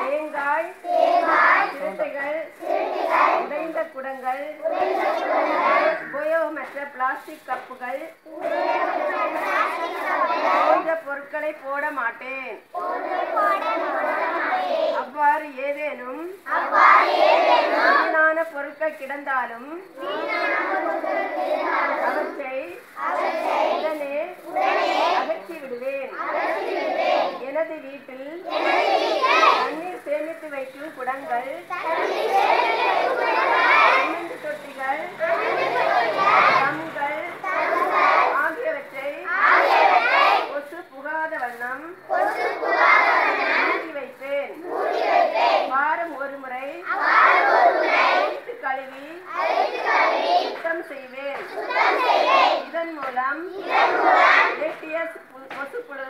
தேங்காய் சிரட்டைகள் உடைந்த குடங்கள் உபயோகமற்ற பிளாஸ்டிக் கப்புகள் போன்ற பொருட்களை போட மாட்டேன் அவ்வாறு ஏதேனும் வீணான பொருட்கள் கிடந்தாலும் அவற்றை உடனே அகற்றி விடுவேன் எனது வீட்டில் தண்ணீர் சேமித்து வைக்கும் குடங்கள் சிமெண்ட் தொட்டிகள் தம்கள் ஆகியவற்றை கொசு புகாத வண்ணம் மூடி வைப்பேன் வாரம் ஒரு முறை அரைத்து கழுவி சுத்தம் செய்வேன் இதன் மூலம் ஏடிஎஸ் கொசுப்புழு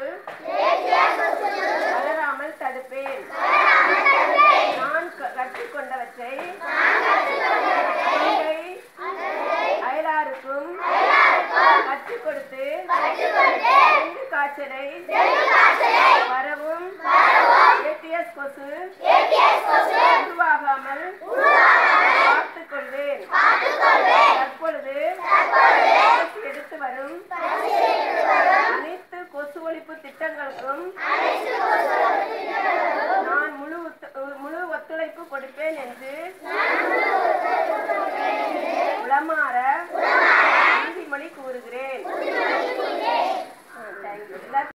வளராமல் தடுப்பேன் நான் க- கற்றுக்கொண்டவற்றை தந்தை அயலாருக்கும் கற்றுக் கொடுத்து டெங்கு காய்ச்சலை வரவும் ஏடிஎஸ் கொசு உருவாகாமல் பார்த்துக் கொள்வேன் தற்பொழுது அரசு எடுத்து வரும் அனைத்து கொசு ஒழிப்பு திட்டங்களுக்கும் நான் முழு ஒத்து- முழு ஒத்துழைப்பு கொடுப்பேன் என்று உளமாற